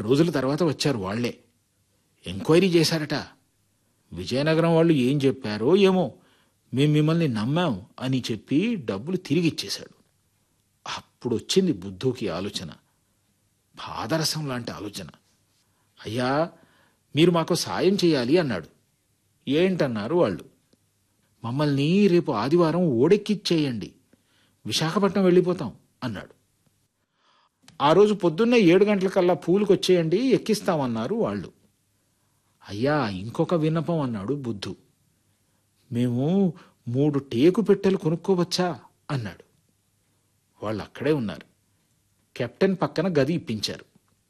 రోజుల తర్వాత వచ్చారు వాళ్లే ఎంక్వైరీ చేశారట విజయనగరం వాళ్ళు ఏం చెప్పారో ఏమో మేం మిమ్మల్ని నమ్మాం అని చెప్పి డబ్బులు తిరిగి ఇచ్చేశాడు అప్పుడు వచ్చింది బుద్ధుకి ఆలోచన పాదరసం లాంటి ఆలోచన అయ్యా మీరు మాకు సాయం చేయాలి అన్నాడు ఏంటన్నారు వాళ్ళు మమ్మల్ని రేపు ఆదివారం ఓడెక్కిచ్చేయండి విశాఖపట్నం వెళ్ళిపోతాం అన్నాడు ఆ రోజు పొద్దున్నే ఏడు గంటలకల్లా పూలుకు వచ్చేయండి ఎక్కిస్తామన్నారు వాళ్ళు అయ్యా ఇంకొక విన్నపం అన్నాడు బుద్ధు మేము మూడు టేకు పెట్టెలు కొనుక్కోవచ్చా అన్నాడు వాళ్ళు అక్కడే ఉన్నారు కెప్టెన్ పక్కన గది ఇప్పించారు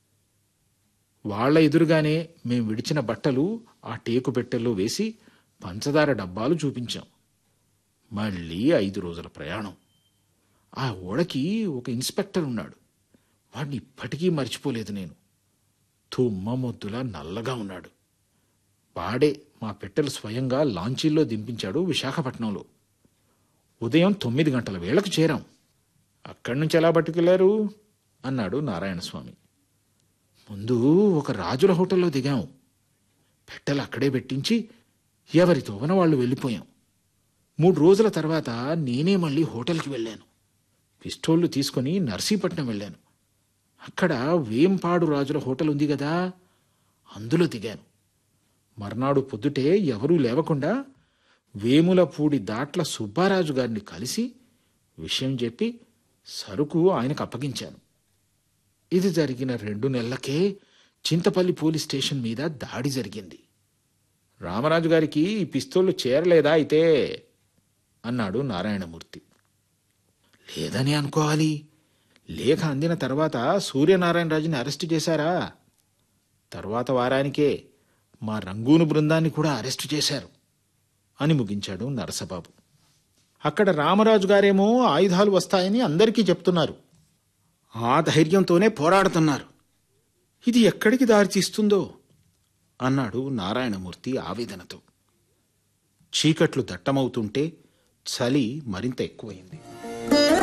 వాళ్ళ ఎదురుగానే మేం విడిచిన బట్టలు ఆ టేకు పెట్టెల్లో వేసి పంచదార డబ్బాలు చూపించాం మళ్ళీ ఐదు రోజుల ప్రయాణం ఆ ఓడకి ఒక ఇన్స్పెక్టర్ ఉన్నాడు వాడిని ఇప్పటికీ మర్చిపోలేదు నేను తుమ్మ మొద్దులా నల్లగా ఉన్నాడు వాడే మా పెట్టెలు స్వయంగా లాంచీల్లో దింపించాడు విశాఖపట్నంలో ఉదయం తొమ్మిది గంటల వేళకు చేరాం అక్కడి నుంచి ఎలా పట్టుకెళ్లారు అన్నాడు నారాయణస్వామి ముందు ఒక రాజుల హోటల్లో దిగాం పెట్టెలు అక్కడే పెట్టించి ఎవరి తోవన వాళ్ళు వెళ్ళిపోయాం మూడు రోజుల తర్వాత నేనే మళ్ళీ హోటల్కి వెళ్ళాను పిస్తోళ్లు తీసుకుని నర్సీపట్నం వెళ్ళాను అక్కడ వేంపాడు రాజుల హోటల్ ఉంది కదా అందులో దిగాను మర్నాడు పొద్దుటే ఎవరూ లేవకుండా వేములపూడి దాట్ల సుబ్బారాజు గారిని కలిసి విషయం చెప్పి సరుకు ఆయనకు అప్పగించాను ఇది జరిగిన రెండు నెలలకే చింతపల్లి పోలీస్ స్టేషన్ మీద దాడి జరిగింది రామరాజు గారికి ఈ పిస్తోళ్ళు చేరలేదా అయితే అన్నాడు నారాయణమూర్తి లేదని అనుకోవాలి లేఖ అందిన తర్వాత సూర్యనారాయణరాజుని అరెస్టు చేశారా తర్వాత వారానికే మా రంగూను బృందాన్ని కూడా అరెస్టు చేశారు అని ముగించాడు నరసబాబు అక్కడ రామరాజు గారేమో ఆయుధాలు వస్తాయని అందరికీ చెప్తున్నారు ఆ ధైర్యంతోనే పోరాడుతున్నారు ఇది ఎక్కడికి దారి తీస్తుందో అన్నాడు నారాయణమూర్తి ఆవేదనతో చీకట్లు దట్టమవుతుంటే చలి మరింత ఎక్కువైంది